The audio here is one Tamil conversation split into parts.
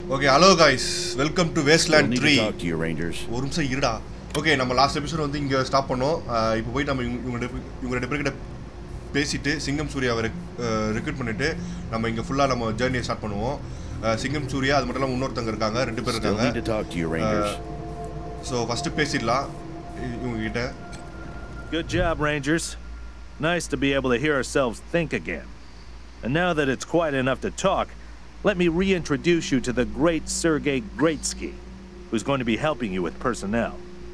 Okay hello guys welcome to Still Wasteland need three to talk to you, Rangers. ஒரு நிமிஷம் இருடா ஓகே நம்ம லாஸ்ட் எபிசோட் வந்து இங்கே ஸ்டாப் பண்ணோம் அஹ் இப்போ போய் நம்ம இவங்க இவங்க ரெண்டு- இவங்க ரெண்டு பேர்கிட்ட பேசிட்டு சிங்கம் சூர்யாவை ரெக்ரூட் பண்ணிட்டு நம்ம இங்கே ஃபுல்லாக நம்ம ஜேர்னியை ஸ்டார்ட் பண்ணுவோம் அஹ் சிங்கம் சூர்யா அது மட்டும் இல்லாமல் இன்னொருத்தங்க இருக்காங்க ரெண்டு பேர் Still need to இருக்காங்க talk to you, Rangers. So first பேசிடலாம் இ- இவங்க கிட்ட Good job, Rangers. Nice to be able to hear ourselves think again. And now that it's quiet enough to talk, let me reintroduce you to the great Sergei Greatsky, who's going to be helping you with personnel.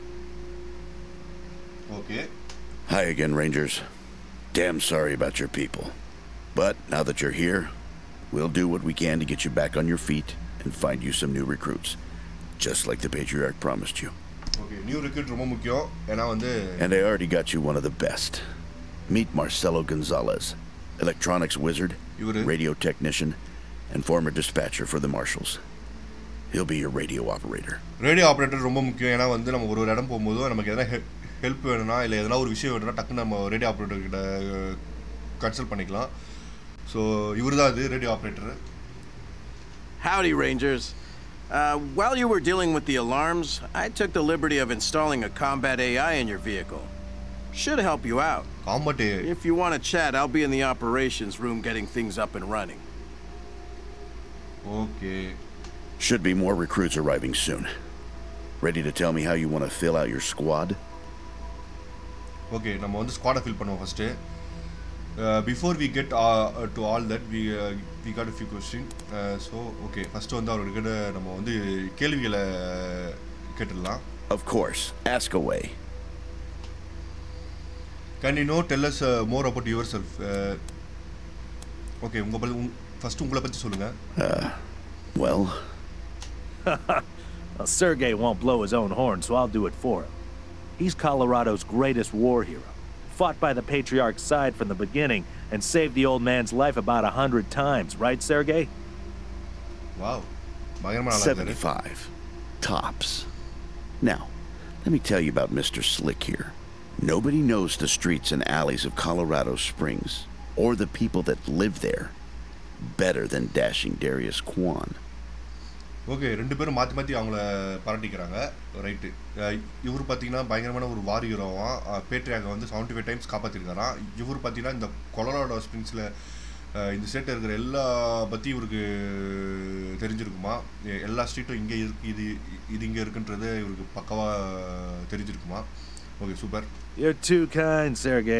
Okay Hi again, Rangers. Damn sorry about your people. But now that you're here, we'll do what we can to get you back on your feet and find you some new recruits. Just like the Patriarch promised you. Okay new recruit ரொம்ப முக்கியம் ஏன்னா வந்து And I already got you one of the best. Meet Marcelo Gonzalez, electronics wizard, Ivaru. radio technician, and former dispatcher for the Marshals. He'll be your radio operator. Radio operator ரொம்ப முக்கியம் ஏன்னா வந்து நம்ம ஒரு ஒரு இடம் போகும்போது நமக்கு எதனா ஹெல்ப் வேணும்னா இல்லை எதனா ஒரு விஷயம் வேணும்னா டக்குன்னு நம்ம ரேடியோ ஆப்ரேட்டர் கிட்ட கன்சல்ட் பண்ணிக்கலாம் ஸோ இவர் தான் இது radio operator Howdy, Rangers. Uh, while you were dealing with the alarms, I took the liberty of installing a combat AI in your vehicle. Should help you out. Combat If you want to chat, I'll be in the operations room getting things up and running. Okay Should be more recruits arriving soon. Ready to tell me how you want to fill out your squad? Okay நம்ம வந்து ஸ்குவாடை ஃபில் பண்ணுவோம் first before we get to all that we we got few question so okay first வந்து அவர்கிட்ட நம்ம வந்து கேள்விகளை கேட்டுடலாம் Of course. Ask away. Can you now tell us more about yourself okay உங்கள் பற்றி ஃபஸ்ட்டு உங்களை பற்றி சொல்லுங்கள் Well, Well, Sergei won't blow his own horn, so I'll do it for him. He's Colorado's greatest war hero. Fought by the Patriarch's side from the beginning and saved the old man's life about a hundred times, right, Sergei? Wow பயங்கரமாக நல்லா இருக்காரு 75. Tops. Now, let me tell you about Mr. Slick here. Nobody knows the streets and alleys of Colorado Springs or the people that live there better than dashing Darius Kwan. Okay ரெண்டு பேரும் மாற்றி மாற்றி அவங்கள பாராட்டிக்கிறாங்க ரைட்டு இவர் பார்த்தீங்கன்னா பயங்கரமான ஒரு வார் ஹீரோவான் பேட்ரியாக வந்து செவன்ட்டி ஃபைவ் டைம்ஸ் காப்பாற்றிருக்காராம் இவர் பார்த்தீங்கன்னா இந்த கொலராடோ ஸ்ப்ரிங்ஸில் இந்த ஸ்டேட்டில் இருக்கிற எல்லா பற்றி இவருக்கு தெரிஞ்சிருக்குமா எ- எல்லா ஸ்ட்ரீட்டும் இங்கே இருக்கு இது இது இங்கே இருக்குன்றது இவருக்கு பக்கவாக தெரிஞ்சிருக்குமா okay super You're too kind, Sergei.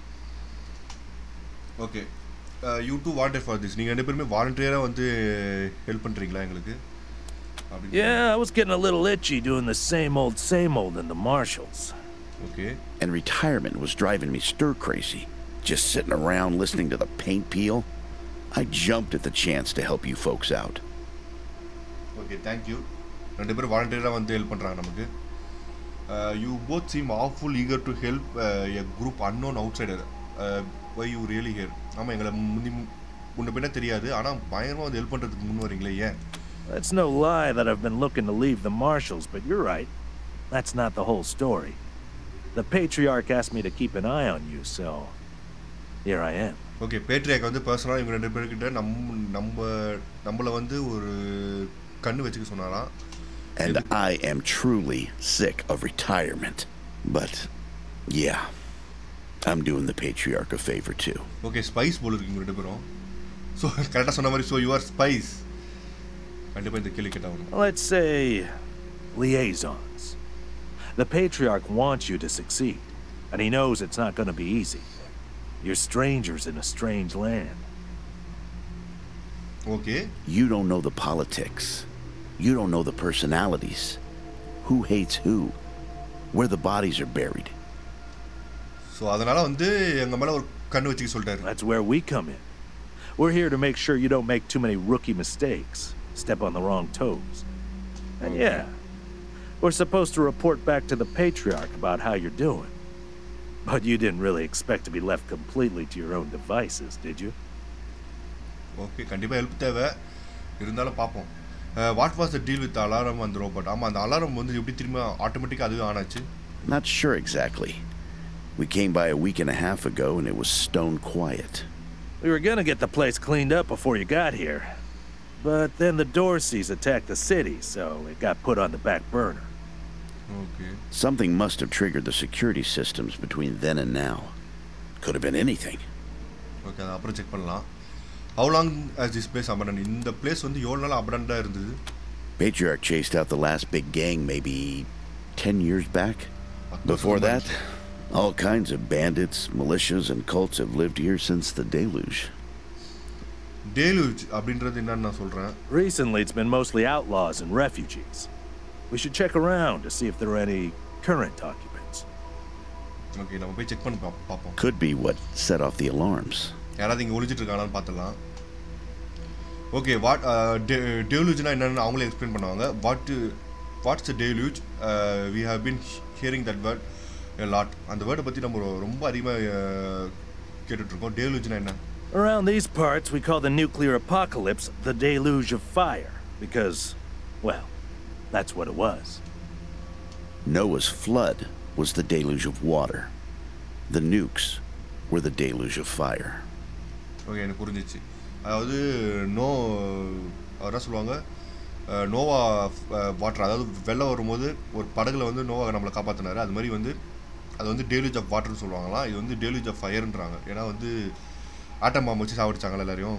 Okay you too wanted for this நீங்கள் ரெண்டு பேருமே வாலண்டியராக வந்து ஹெல்ப் பண்ணுறீங்களா எங்களுக்கு அப்படி Yeah, I was getting a little itchy doing the same old, same old in the Marshalls. Okay And retirement was driving me stir crazy. Just sitting around listening to the paint peel. I jumped at the chance to help you folks out. Okay thank you ரெண்டு பேரும் வாலண்டியராக வந்து ஹெல்ப் பண்ணுறாங்க நமக்கு you both seem awful eager to help a group unknown outsider why you really here ஆமாம் எங்களை முந்தி முன்ன பின்ன தெரியாது ஆனால் பயங்கரமாக வந்து ஹெல்ப் பண்ணுறதுக்கு முன் வரீங்களே ஏன் That's no lie that I've been looking to leave the Marshalls, but you're right. That's not the whole story. The Patriarch asked me to keep an eye on you, so here I am. Okay பேட்ரியாக்கு வந்து பர்சனலாக இவங்க ரெண்டு பேர்கிட்ட நம்ம நம்ம நம்மளை வந்து ஒரு கண்ணு வச்சுக்க சொன்னாராம் And I am truly sick of retirement. But, yeah, I'm doing the patriarch a favor too. Okay spies போல் இருக்கீங்க ரெண்டு பேரும் ஸோ கரெக்டாக சொன்ன மாதிரி ஸோ யூஆர் ஸ்பைஸ் கண்டிப்பாக இந்த கேள்வி கேட்டாகணும் Let's say liaisons. The Patriarch wants you to succeed, and he knows it's not going to be easy. You're strangers in a strange land. Okay You don't know the politics. You don't know the personalities. Who hates who? Where the bodies are buried. So அதனால் வந்து எங்கள் மேலே ஒரு கண்ணு வச்சுக்க சொல்லிட்டாரு That's where we come in. We're here to make sure you don't make too many rookie mistakes, step on the wrong toes. And yeah, we're supposed to report back to the Patriarch about how you're doing. But you didn't really expect to be left completely to your own devices, did you? Okay கண்டிப்பாக ஹெல்ப் தேவை இருந்தாலும் பார்ப்போம் what was the deal with alarm அந்த ரோபோட் ஆமாம் அந்த அலாரம் வந்து எப்படி திரும்ப ஆட்டோமேட்டிக்காக அதுவே ஆன் ஆச்சு Not sure exactly. We came by a week and a half ago and it was stone quiet. We were gonna get the place cleaned up before you got here. but then the Dorseys attacked the city, so it got put on the back burner. Okay Something must have triggered the security systems between then and now. Could have been anything. Okay அதை அப்புறம் செக் பண்ணலாம் how long as this place abandoned இந்த பிளேஸ் வந்து எவ்வளோ நாள் அபண்டண்டாக இருந்தது Patriarch chased out the last big gang maybe 10 years back. பத்து Before வருஷம் that, all kinds of bandits, militias, and cults have lived here since the deluge. டேலூஜ் அப்படின்றது என்னன்னு நான் சொல்கிறேன் Recently, it's been mostly outlaws and refugees. We should check around to see if there are any current occupants. Okay நம்ம போய் செக் பண்ணி பா பார்ப்போம் Could be what set off the alarms. யாராவது இங்கே ஒளிஞ்சிட்டு இருக்காங்களான்னு பார்த்துடலாம் ஓகே வாட் டேலூஜ்னா என்னன்னு அவங்களே எக்ஸ்பிளைன் பண்ணுவாங்க what what's the deluge we have been hearing that word lot அந்த வேர்டை பற்றி நம்ம ரொ- ரொம்ப அதிகமாக கேட்டுட்ருக்கோம் டேலூஜ்னா என்ன Around these parts, we call the nuclear apocalypse the deluge of fire, because, well, that's what it was. Noah's flood was the deluge of water. The nukes were the deluge of fire. Okay எனக்கு புரிஞ்சிச்சு அதாவது நோ அவர் என்ன சொல்லுவாங்க அஹ், நோவா வாட்டர் அதாவது வெள்ளம் வரும்போது ஒரு படகுல வந்து நோவா நம்மளை காப்பாற்றினாரு அது மாதிரி வந்து அது வந்து டேலூஜ் ஆஃப் வாட்டர்னு சொல்லுவாங்களாம் இது வந்து டேலூஜ் ஆஃப் ஃபயர்ன்றாங்க ஏன்னா வந்து ஆட்டம் பாம்பு வச்சு சாவடிச்சாங்களா எல்லாரையும்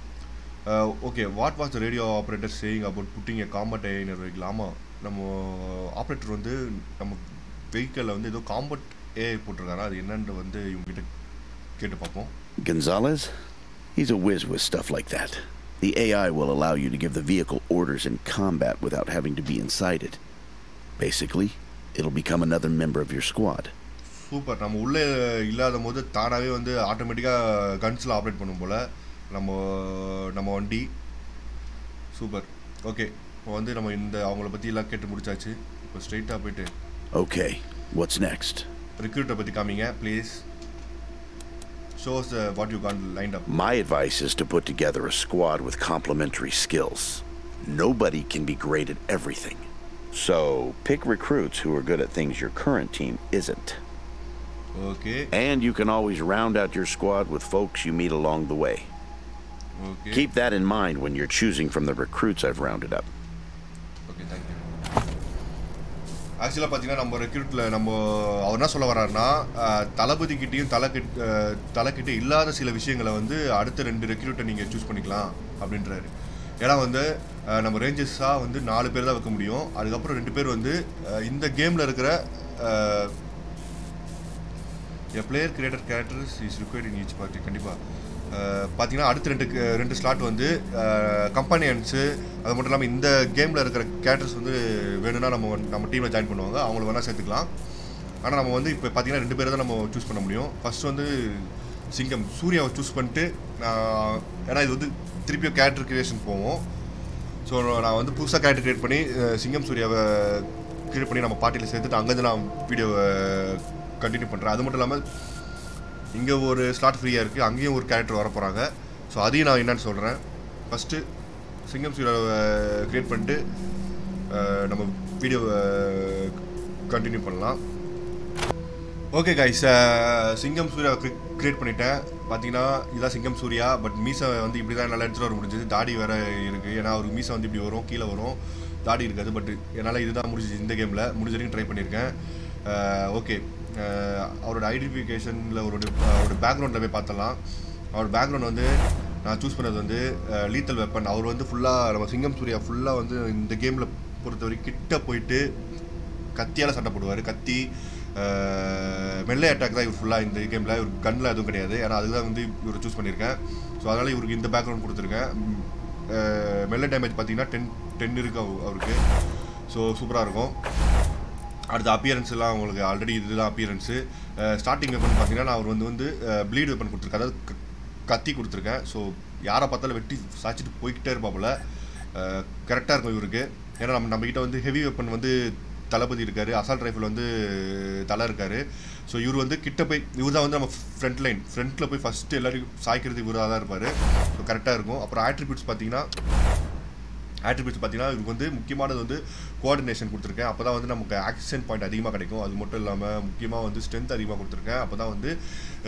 okay what was the radio operator saying about putting a combat ஏனர் வெஹிக்கிள் ஆமாம் நம்ம ஆப்ரேட்டர் வந்து நம்ம வெஹிக்கிளில் வந்து ஏதோ காம்பட் ஏஐ போட்டிருக்காரு அது என்னன்னு வந்து இவங்ககிட்ட கேட்டு பார்ப்போம் Gonzalez? He's a whiz with stuff like that. The AI will allow you to give the vehicle orders in combat without having to be inside it. Basically, it'll become another member of your squad. Super நம்ம உள்ளே இல்லாத போது தானாகவே வந்து ஆட்டோமேட்டிக்காக கன்ஸில் ஆப்ரேட் பண்ணும் போல் நம்ம நம்ம வண்டி சூப்பர் ஓகே இப்போ வந்து நம்ம இந்த அவங்கள பற்றி எல்லாம் கேட்டு முடிச்சாச்சு இப்போ ஸ்ட்ரைட்டாக போயிட்டு Okay, what's next? ரிக்ரூட்டை பற்றி காமிங்க please shows what you can lined up My advice is to put together a squad with complementary skills. Nobody can be great at everything. So, pick recruits who are good at things your current team isn't. Okay And you can always round out your squad with folks you meet along the way. Okay Keep that in mind when you're choosing from the recruits I've rounded up. Okay thank you ஆக்சுவலாக பார்த்தீங்கன்னா நம்ம ரெக்ரூட்டில் நம்ம அவர் என்ன சொல்ல வர்றாருன்னா தளபதிக்கிட்டேயும் தலைக்கிட்ட தலைக்கிட்ட இல்லாத சில விஷயங்களை வந்து அடுத்த ரெண்டு ரெக்ரூட்டை நீங்கள் சூஸ் பண்ணிக்கலாம் அப்படின்றாரு ஏன்னா வந்து அஹ், நம்ம ரேஞ்சஸாக வந்து நாலு பேர் தான் வைக்க முடியும் அதுக்கப்புறம் ரெண்டு பேர் வந்து அஹ், இந்த கேமில் இருக்கிற a player creator characters is required in each party கண்டிப்பாக பார்த்தீங்கன்னா அடுத்த ரெண்டு க- ரெண்டு ஸ்லாட் வந்து கம்பெனியன்ஸு அது மட்டும் இல்லாமல் இந்த கேமில் இருக்கிற கேரக்டர்ஸ் வந்து வேணும்னா நம்ம வந்து- நம்ம டீமில் ஜாயின் பண்ணுவாங்க அவங்கள வேணால் சேர்த்துக்கலாம் ஆனால் நம்ம வந்து இப்போ பார்த்தீங்கன்னா ரெண்டு பேரை தான் நம்ம சூஸ் பண்ண முடியும் ஃபர்ஸ்ட் வந்து சிங்கம் சூர்யாவை சூஸ் பண்ணிட்டு நான் ஏன்னா இது வந்து திருப்பியும் கேரக்டர் கிரியேஷன் போவோம் ஸோ நான் வந்து புதுசாக கேரக்டர் கிரியேட் பண்ணி அஹ், சிங்கம் சூர்யாவை கிரியேட் பண்ணி நம்ம பார்ட்டியில் சேர்த்துட்டு அங்கேருந்து நான் வீடியோவை கண்டினியூ பண்ணுறேன் அது மட்டும் இல்லாமல் இங்கே ஒரு ஸ்லாட் ஃப்ரீயாக இருக்குது அங்கேயும் ஒரு கேரக்டர் வர போகிறாங்க ஸோ அதையும் நான் என்னன்னு சொல்கிறேன் ஃபஸ்ட்டு சிங்கம் சூர்யாவை க்ரியேட் பண்ணிட்டு அஹ், நம்ம வீடியோவை கண்டினியூ பண்ணலாம் ஓகே கைஸ் சிங்கம் சூர்யா கிரியேட் பண்ணிட்டேன் பார்த்தீங்கன்னா இதான் சிங்கம் சூர்யா பட் மீசை வந்து இப்படி தான் என்னால் எடுத்துகிட்டு வர முடிஞ்சது தாடி வேற இருக்குது ஏன்னா அவருக்கு மீசை வந்து இப்படி வரும் கீழே வரும் தாடி இருக்காது பட் என்னால் இதுதான் முடிஞ்சிச்சு இந்த கேமில் முடிஞ்ச வரைக்கும் ட்ரை பண்ணியிருக்கேன் ஓகே அவரோட ஐடென்டிஃபிகேஷனில் அவரோட அவரோட பேக்ரவுண்டில் போய் பார்த்தலாம் அவர் பேக்ரவுண்ட் வந்து நான் சூஸ் பண்ணது வந்து லீத்தல் வெப்பன் அவர் வந்து ஃபுல்லாக நம்ம சிங்கம் சூர்யா ஃபுல்லாக வந்து இந்த கேமில் பொறுத்தவரைக்கும் கிட்ட போயிட்டு கத்தியால் சண்டை போடுவார் கத்தி அஹ், மெல்லை அட்டாக் தான் இவர் ஃபுல்லாக இந்த கேமில் இவர் கன்னில் எதுவும் கிடையாது ஏன்னா அதுதான் வந்து இவர் சூஸ் பண்ணியிருக்கேன் ஸோ அதனால் இவருக்கு இந்த பேக்ரவுண்ட் கொடுத்துருக்கேன் ம், அஹ், மெல்லை டேமேஜ் பார்த்தீங்கன்னா டென் டென் இருக்கு அவ- அவருக்கு ஸோ சூப்பராக இருக்கும் அடுத்த appearance எல்லாம் உங்களுக்கு ஆல்ரெடி இதுதான் அப்பியரன்ஸு ஸ்டார்டிங் வெப்பன் பார்த்தீங்கன்னா நான் அவர் வந்து வந்து ப்ளீட் வெப்பன் கொடுத்துருக்கேன் அதாவது க- கத்தி கொடுத்துருக்கேன் ஸோ யாரை பார்த்தாலும் வெட்டி சாய்ச்சிட்டு போய்கிட்டே இருப்பாப்புல கரெக்டாக இருக்கும் இவருக்கு ஏன்னா நம்ம நம்மக்கிட்ட வந்து ஹெவி வெப்பன் வந்து தளபதி இருக்காரு அசால்ட் ரைஃபிள் வந்து தலை இருக்காரு ஸோ இவர் வந்து கிட்ட போய் இவர் தான் வந்து நம்ம ஃப்ரண்ட் லைன் ஃப்ரண்ட்டில் போய் ஃபஸ்ட்டு எல்லாரையும் சாய்க்கிறது இவராக தான் இருப்பார் ஸோ கரெக்டாக இருக்கும் அப்புறம் ஆட்ரிபியூட்ஸ் பார்த்தீங்கன்னா ஆட்ரிபியூட்ஸ் பார்த்தீங்கன்னா இதுக்கு வந்து முக்கியமானது வந்து கோஆர்டினேஷன் கொடுத்துருக்கேன் அப்போ தான் வந்து நமக்கு ஆக்ஷன் பாயிண்ட் அதிகமாக கிடைக்கும் அது மட்டும் இல்லாமல் முக்கியமாக வந்து ஸ்ட்ரென்த் அதிகமாக கொடுத்துருக்கேன் அப்போ தான் வந்து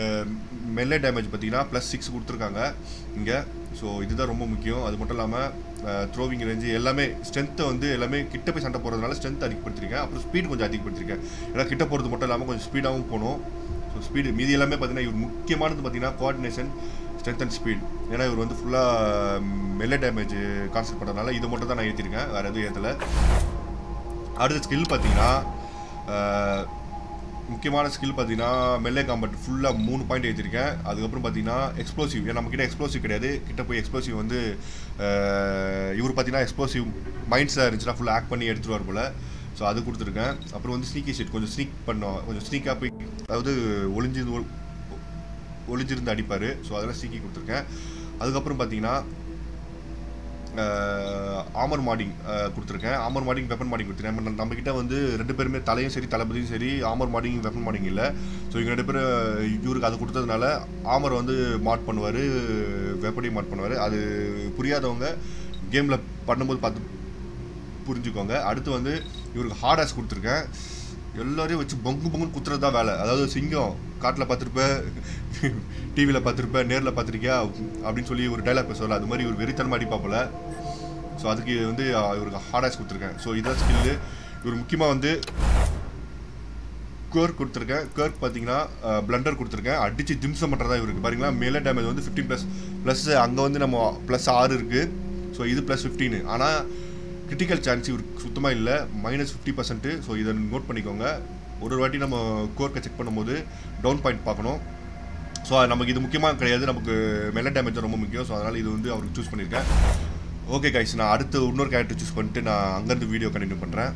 மெல்லே டேமேஜ் பார்த்தீங்கன்னா ப்ளஸ் சிக்ஸ் கொடுத்துருக்காங்க இங்கே ஸோ இதுதான் ரொம்ப முக்கியம் அது மட்டும் இல்லாமல் த்ரோவிங் ரேஞ்சு எல்லாமே ஸ்ட்ரென்த்தை வந்து எல்லாமே கிட்ட போய் சண்டை போடுறதுனால ஸ்ட்ரென்த் அதிகப்படுத்திருக்கேன் அப்புறம் ஸ்பீடு கொஞ்சம் அதிகப்படுத்திருக்கேன் ஏன்னா கிட்ட போகிறது மட்டும் இல்லாமல் கொஞ்சம் ஸ்பீடாகவும் போகணும் ஸோ ஸ்பீடு மீதி எல்லாமே பார்த்தீங்கன்னா இவர் முக்கியமானது பார்த்தீங்கன்னா கோஆர்டினேஷன் ஸ்ட்ரென்த் அண்ட் ஸ்பீட் ஏன்னா இவர் வந்து ஃபுல்லாக மெல்ல டேமேஜ் கான்செப்ட் பண்ணுறதுனால இது மட்டும் தான் நான் ஏற்றிருக்கேன் வேறு எதுவும் ஏற்றலை அடுத்த ஸ்கில் பார்த்தீங்கன்னா அஹ், முக்கியமான ஸ்கில் பார்த்தீங்கன்னா மெல்லே காம்பட் ஃபுல்லாக மூணு பாயிண்ட் ஏற்றிருக்கேன் அதுக்கப்புறம் பார்த்தீங்கன்னா எக்ஸ்ப்ளோசிவ் ஏன்னா நம்ம கிட்ட எக்ஸ்ப்ளோசிவ் கிடையாது கிட்ட போய் எக்ஸ்ப்ளோசிவ் வந்து அஹ், இவர் பார்த்தீங்கன்னா எக்ஸ்ப்ளோசிவ் மைண்ட்ஸாக இருந்துச்சுன்னா ஃபுல்லாக ஆக்ட் பண்ணி எடுத்துருவார் போல் ஸோ அது கொடுத்துருக்கேன் அப்புறம் வந்து ஸ்னீக்கி ஷீட் கொஞ்சம் ஸ்னீக் பண்ணோம் கொஞ்சம் ஸ்னீக்காக போய் அதாவது ஒளிஞ்சு ஒ- ஒளிஞ்சிருந்து அடிப்பார் ஸோ அதெல்லாம் ஸ்னீக்கி கொடுத்துருக்கேன் அதுக்கப்புறம் பார்த்தீங்கன்னா ஆமர் மாடிங் கொடுத்துருக்கேன் ஆமர் மாடிங் வெப்பன் மாடிங் கொடுத்துருக்கேன் நம்ம நம்ம கிட்ட வந்து ரெண்டு பேருமே தலையும் சரி தளபதியும் சரி ஆமர் மாடிங் வெப்பன் மாடிங் இல்லை ஸோ இவங்க ரெண்டு பேரும் இவருக்கு அது கொடுத்ததுனால ஆமர் வந்து மாட் பண்ணுவார் வெப்பனையும் மாட் பண்ணுவார் அது புரியாதவங்க கேமில் பண்ணும்போது பார்த்து புரிஞ்சுக்கோங்க அடுத்து வந்து இவருக்கு ஹார்ட் ஆஸ் கொடுத்துருக்கேன் எல்லாரையும் வச்சு பொங்கு பொங்குன்னு குத்துறது தான் வேலை அதாவது சிங்கம் காட்டில் பார்த்துருப்ப டிவியில் பார்த்துருப்ப நேரில் பார்த்துருக்கியா அப்படின்னு சொல்லி ஒரு டைலாக் பேசுவார் அது மாதிரி இவர் வெறித்தனமாக அடிப்பாப்புல ஸோ அதுக்கு வந்து அஹ், இவருக்கு ஹார்ட் ஆஸ் கொடுத்துருக்கேன் ஸோ இதான் ஸ்கில்லு இவர் முக்கியமாக வந்து கேர்க் கொடுத்துருக்கேன் கேர்க் பார்த்தீங்கன்னா பிளண்டர் கொடுத்துருக்கேன் அடிச்சு திம்சம் பண்ணுறதா இவருக்கு பாருங்களா மேலே டேமேஜ் வந்து ஃபிஃப்டீன் ப்ளஸ் ப்ளஸ் அங்கே வந்து நம்ம ப்ளஸ் ஆறு இருக்குது ஸோ இது ப்ளஸ் ஃபிஃப்டீனு ஆனால் கிரிட்டிக்கல் சான்ஸ் இவருக்கு சுத்தமாக இல்லை மைனஸ் ஃபிஃப்டி பர்சன்ட்டு ஸோ இதை நோட் பண்ணிக்கோங்க ஒரு ஒரு வாட்டி நம்ம கோர்க்கை செக் பண்ணும்போது டவுன் பாயிண்ட் பார்க்கணும் ஸோ நமக்கு இது முக்கியமாக கிடையாது நமக்கு மெல்ல டேமேஜ் ரொம்ப முக்கியம் ஸோ அதனால் இது வந்து அவருக்கு சூஸ் பண்ணியிருக்கேன் ஓகே கைஸ் நான் அடுத்து இன்னொரு கேரக்டர் சூஸ் பண்ணிட்டு நான் அங்கேருந்து வீடியோ கண்டினியூ பண்ணுறேன்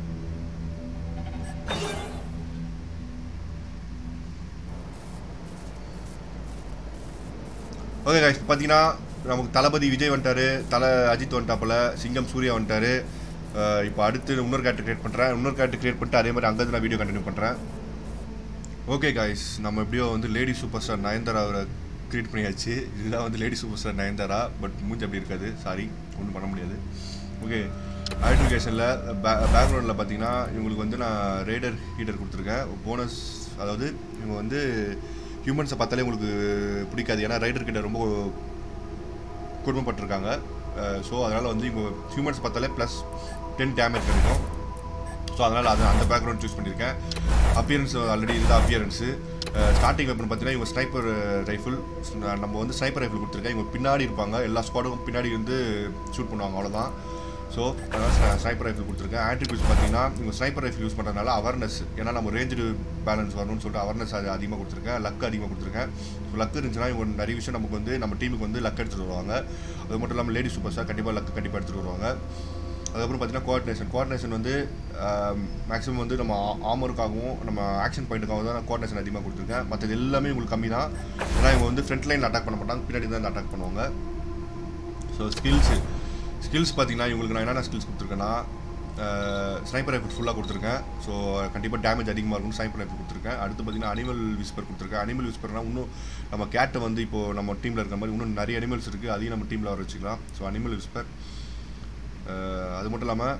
ஓகே கைஸ் பார்த்தீங்கன்னா நமக்கு தளபதி விஜய் வந்துட்டாரு தலை அஜித் வந்துட்டாப்புல சிங்கம் சூர்யா வந்துட்டாரு இப்போ அடுத்து இன்னொரு கேரக்டர் கிரியேட் பண்ணுறேன் இன்னொரு கேரக்டர் கிரியேட் பண்ணிட்டு அதே மாதிரி அங்கேருந்து நான் வீடியோ கண்டினியூ பண்ணுறேன் ஓகே காய்ஸ் நம்ம எப்படியோ வந்து லேடி சூப்பர் ஸ்டார் நயன்தாராவை கிரியேட் பண்ணியாச்சு இதுதான் வந்து lady super star Nayanthara but மூஞ்சி அப்படி இருக்காது சாரி ஒன்றும் பண்ண முடியாது ஓகே ஐடென்டிஃபிகேஷனில் பே பேக்ரவுண்டில் பார்த்தீங்கன்னா இவங்களுக்கு வந்து நான் ரேடர் ஹீட்டர் கொடுத்துருக்கேன் போனஸ் அதாவது இவங்க வந்து ஹியூமன்ஸை பார்த்தாலே உங்களுக்கு பிடிக்காது ஏன்னா ரைடர் கிட்ட ரொம்ப கொடுமைப்பட்டிருக்காங்க ஸோ அதனால் வந்து இவங்க ஹியூமன்ஸ் பார்த்தாலே ப்ளஸ் டென் டேமேஜ் கிடைக்கும் ஸோ அதனால் அது அந்த பேக்ரவுண்ட் சூஸ் பண்ணியிருக்கேன் அப்பியரன்ஸ் ஆல்ரெடி இதுதான் அப்பியரன்ஸு ஸ்டார்டிங் வெப்பன் பார்த்தீங்கன்னா இவங்க ஸ்னைப்பர் ரைஃபிள் நம்ம வந்து ஸ்னைப்பர் ரைஃபிள் கொடுத்துருக்கேன் இவங்க பின்னாடி இருப்பாங்க எல்லா ஸ்குவாடும் பின்னாடி வந்து ஷூட் பண்ணுவாங்க அவ்வளோதான் ஸோ அதனால் ஸ்னைப்பர் ரைஃபிள் கொடுத்துருக்கேன் ஆட்ரிபியூட்ஸ் பார்த்தீங்கன்னா இவங்க ஸ்னைப்பர் ரைஃபிள் யூஸ் பண்ணுறதுனால அவேர்னஸ் ஏன்னா நம்ம ரேஞ்சு பேலன்ஸ் வரணும்னு சொல்லிட்டு அவேர்னஸ் அது அதிகமாக கொடுத்துருக்கேன் லக் அதிகமாக கொடுத்துருக்கேன் ஸோ லக் இருந்துச்சுன்னா இவங்க நிறைய விஷயம் நமக்கு வந்து நம்ம டீமுக்கு வந்து லக் எடுத்துகிட்டு வருவாங்க அது மட்டும் இல்லாமல் லேடி சூப்பர் ஸ்டார் கண்டிப்பாக லக் கண்டிப்பாக எடுத்துகிட்டு வருவாங்க அதுக்கப்புறம் பார்த்தீங்கன்னா கோஆர்டினேஷன் கோஆர்டினேஷன் வந்து மேக்ஸிமம் வந்து நம்ம ஆமருக்காகவும் நம்ம ஆக்ஷன் பாயிண்ட்டுக்காகவும் தான் நான் கோஆர்டினேஷன் அதிகமாக கொடுத்துருக்கேன் மற்றது எல்லாமே உங்களுக்கு கம்மி தான் ஏன்னா இவங்க வந்து ஃப்ரண்ட் லைன் அட்டாக் பண்ண மாட்டாங்க பின்னாடி தான் அட்டாக் பண்ணுவாங்க ஸோ ஸ்கில்ஸு ஸ்கில்ஸ் பார்த்தீங்கன்னா இவங்களுக்கு நான் என்னென்ன ஸ்கில்ஸ் கொடுத்துருக்கேன்னா ஸ்னைப்பர் ரைஃபிள் ஃபுல்லாக கொடுத்துருக்கேன் ஸோ கண்டிப்பாக டேமேஜ் அதிகமாக இருக்கும் ஸ்னைப்பர் ரைஃபிள் கொடுத்துருக்கேன் அடுத்து பார்த்தீங்கன்னா அனிமல் விஸ்பர் கொடுத்துருக்கேன் அனிமல் விஸ்பர்னா இன்னும் நம்ம கேட்டை வந்து இப்போது நம்ம டீமில் இருக்கிற மாதிரி இன்னும் நிறைய அனிமல்ஸ் இருக்குது அதையும் நம்ம டீமில் வர வச்சுக்கலாம் ஸோ அனிமல் விஸ்பர் அஹ் அது மட்டும் இல்லாமல்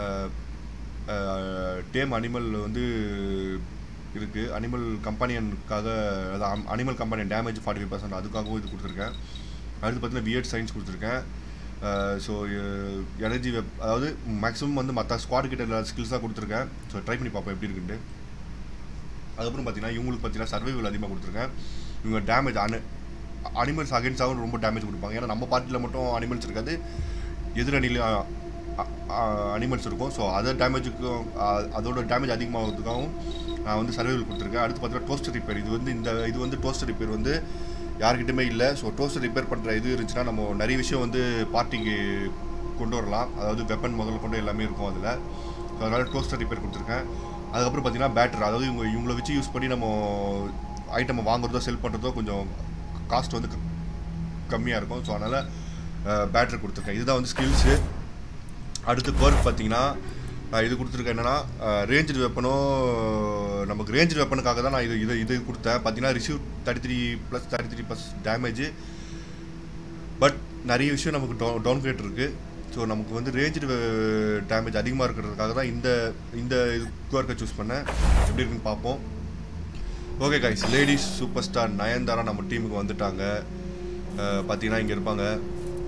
டேம் அனிமல் வந்து இருக்குது அனிமல் கம்பானியனுக்காக அதாவது animal companion damage forty five percent அதுக்காகவும் இது கொடுத்துருக்கேன் அடுத்து பார்த்தீங்கன்னா வியர்ட் சயின்ஸ் கொடுத்துருக்கேன் ஸோ எனர்ஜி வெப் அதாவது மேக்ஸிமம் வந்து மற்ற ஸ்குவாட் கிட்ட இல்லாத ஸ்கில்ஸ் தான் கொடுத்துருக்கேன் ஸோ ட்ரை பண்ணி பார்ப்போம் எப்படி இருக்குன்ட்டு அதுக்கப்புறம் பார்த்தீங்கன்னா இவங்களுக்கு பார்த்தீங்கன்னா சர்வைவல் அதிகமாக கொடுத்துருக்கேன் இவங்க டேமேஜ் அனு அனிமல்ஸ் அகேன்ஸ்டாகவும் ரொம்ப டேமேஜ் கொடுப்பாங்க ஏன்னா நம்ம பார்ட்டியில் மட்டும் அனிமல்ஸ் இருக்காது எதிரணிலையும் அனிமல்ஸ் இருக்கும் ஸோ அதை டேமேஜுக்கும் அதோட டேமேஜ் அதிகமாகிறதுக்காகவும் நான் வந்து சர்வைவல் கொடுத்துருக்கேன் அடுத்து பார்த்தீங்கன்னா டோஸ்டர் ரிப்பேர் இது வந்து இந்த இது வந்து டோஸ்டர் ரிப்பேர் வந்து யார்கிட்டயுமே இல்லை ஸோ டோஸ்டர் ரிப்பேர் பண்ணுற இது இருந்துச்சுன்னா நம்ம நிறைய விஷயம் வந்து பார்ட்டிக்கு கொண்டு வரலாம் அதாவது வெப்பன் முதல்ல கொண்டு எல்லாமே இருக்கும் அதில் ஸோ அதனால் டோஸ்டர் ரிப்பேர் கொடுத்துருக்கேன் அதுக்கப்புறம் பார்த்தீங்கன்னா பேட்டர் அதாவது இவங்க இவங்கள வச்சு யூஸ் பண்ணி நம்ம ஐட்டமை வாங்குறதோ செல் பண்ணுறதோ கொஞ்சம் காஸ்ட் வந்து கம்மியாக இருக்கும் ஸோ அதனால் பேட்டரி கொடுத்துருக்கேன் இதுதான் வந்து ஸ்கில்ஸு அடுத்து கோர்க் பார்த்தீங்கன்னா நான் இது கொடுத்துருக்கேன் என்னன்னா ரேஞ்சு வெப்பனும் நமக்கு ரேஞ்சு வெப்பனுக்காக தான் நான் இது இது இது கொடுத்தேன் பார்த்தீங்கன்னா receive thirty three plus thirty three plus damage but நிறைய விஷயம் நமக்கு டவுன் டவுன் கிரேட் இருக்குது ஸோ நமக்கு வந்து ரேஞ்சு டேமேஜ் அதிகமாக இருக்கிறதுக்காக தான் இந்த இந்த இது கோர்க்கை சூஸ் பண்ணேன் எப்படி இருக்குன்னு பார்ப்போம் okay guys ladies super star Nayanthara நம்ம டீமுக்கு வந்துட்டாங்க அஹ் பார்த்தீங்கன்னா இங்கே இருப்பாங்க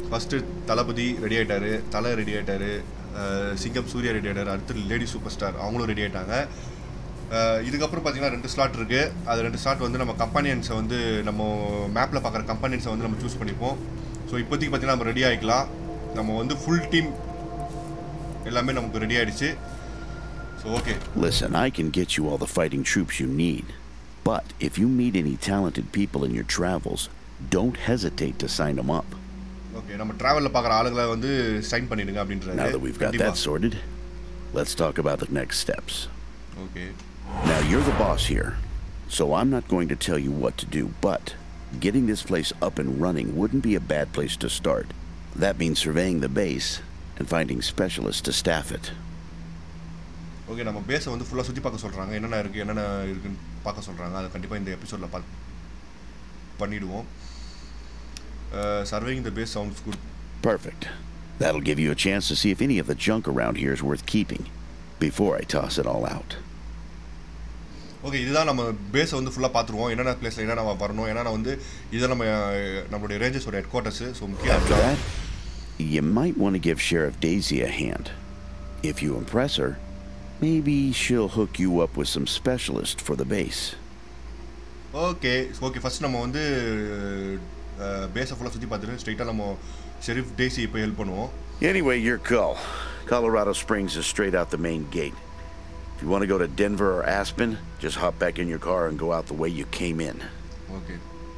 ஃபஸ்ட்டு தளபதி ரெடி ஆயிட்டாரு தலை ரெடி ஆயிட்டாரு அஹ் சிங்கம் சூர்யா ரெடி ஆயிட்டாரு அடுத்து லேடி சூப்பர் ஸ்டார் அவங்களும் ரெடி ஆயிட்டாங்க அஹ் இதுக்கப்புறம் பார்த்தீங்கன்னா ரெண்டு ஸ்லாட் இருக்குது அது ரெண்டு ஸ்லாட் வந்து நம்ம கம்பெனியன்ஸை வந்து நம்ம மேப்பில் பார்க்குற கம்பெனியன்ஸை வந்து நம்ம சூஸ் பண்ணிப்போம் ஸோ இப்போதைக்கு பார்த்தீங்கன்னா நம்ம ரெடி ஆகிக்கலாம் நம்ம வந்து ஃபுல் டீம் எல்லாமே நமக்கு ரெடி ஆயிடுச்சு so okay Listen, I can get you all the fighting troops you need. But if you meet any talented people in your travels, don't hesitate to sign them up. Okay நம்ம ட்ராவலில் பார்க்குற ஆளுங்களை வந்து சைன் பண்ணிடுங்க அப்படின்றாரு Now that we've got that sorted, let's talk about the next steps. Okay Now, you're the boss here, so I'm not going to tell you what to do, but getting this place up and running wouldn't be a bad place to start. That means surveying the base and finding specialists to staff it. Okay நம்ம பேஸை வந்து ஃபுல்லாக சுற்றி பார்க்க சொல்கிறாங்க என்னென்ன இருக்குது என்னென்ன இருக்குன்னு பார்க்க சொல்கிறாங்க அதை கண்டிப்பாக இந்த எபிசோடில் பா பண்ணிடுவோம் surveying the base sounds good Perfect. That'll give you a chance to see if any of the junk around here is worth keeping before I toss it all out. Okay இதுதான் நம்ம பேஸை வந்து ஃபுல்லாக பார்த்துருவோம் என்னென்ன பிளேஸில் என்னென்ன வரணும் என்னென்ன வந்து இதை நம்ம அஹ், நம்மளுடைய ரேஞ்சஸோட ஹெட் குவார்ட்டர்ஸு ஸோ முக்கியம் After அதுதான். that, you might want to give Sheriff Daisy a hand. If you impress her, maybe she'll hook you up with some specialist for the base. Okay okay first நம்ம வந்து பேஸை ஃபுல்லாக சுற்றி பார்த்துட்டு ஸ்ட்ரைட்டாக நம்ம ஷெரீஃப் டேசி இப்போ ஹெல்ப் பண்ணுவோம் Anyway, your call. Colorado Springs is straight out the main gate. If you want to go to Denver or Aspen, just hop back in your car and go out the way you came in. Okay